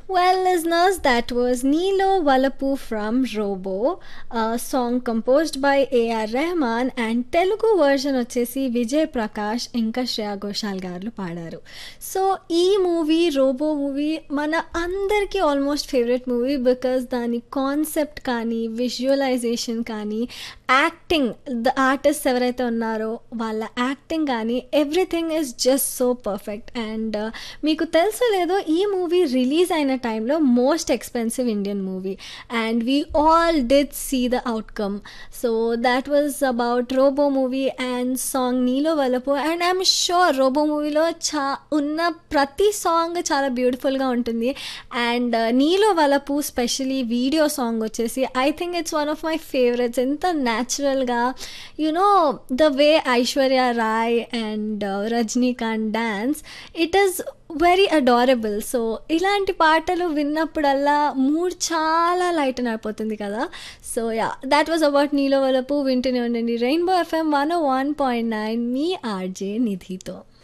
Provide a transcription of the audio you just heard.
Well, listeners, that was Nilo Valapu from Robo, a song composed by A.R. Rahman and Telugu version వచ్చేసి విజయ్ ప్రకాష్ ఇంకా శ్రేయా ఘోషాల్ గారు పాడారు so ఈ movie robo movie మన అందరికీ ఆల్మోస్ట్ ఫేవరెట్ మూవీ బికాస్ దాని concept కానీ విజువలైజేషన్ కానీ యాక్టింగ్ ద ఆర్టిస్ట్ ఎవరైతే ఉన్నారో వాళ్ళ యాక్టింగ్ కానీ everything is just so perfect and మీకు తెలుసో లేదో ఈ మూవీ రిలీజ్ అయిన టైంలో most expensive Indian movie and we all did see the outcome so that was about Robo movie and song Neelo Valapu and I'm sure robo మూవీలో చా ఉన్న ప్రతి సాంగ్ చాలా బ్యూటిఫుల్గా ఉంటుంది and Neelo Valapu specially video song వచ్చేసి I think it's one of my favourites ఎంత న్యాచురల్గా you know the way Aishwarya Rai and Rajinikanth dance it is very adorable so ఇలాంటి పాటలు విన్నప్పుడల్లా మూడ్ చాలా లైట్ అయిపోతుంది కదా so ya that was about Neelo Valapu వింటూనే ఉండండి rainbow FM one one point nine మీ ఆర్జే నిధితో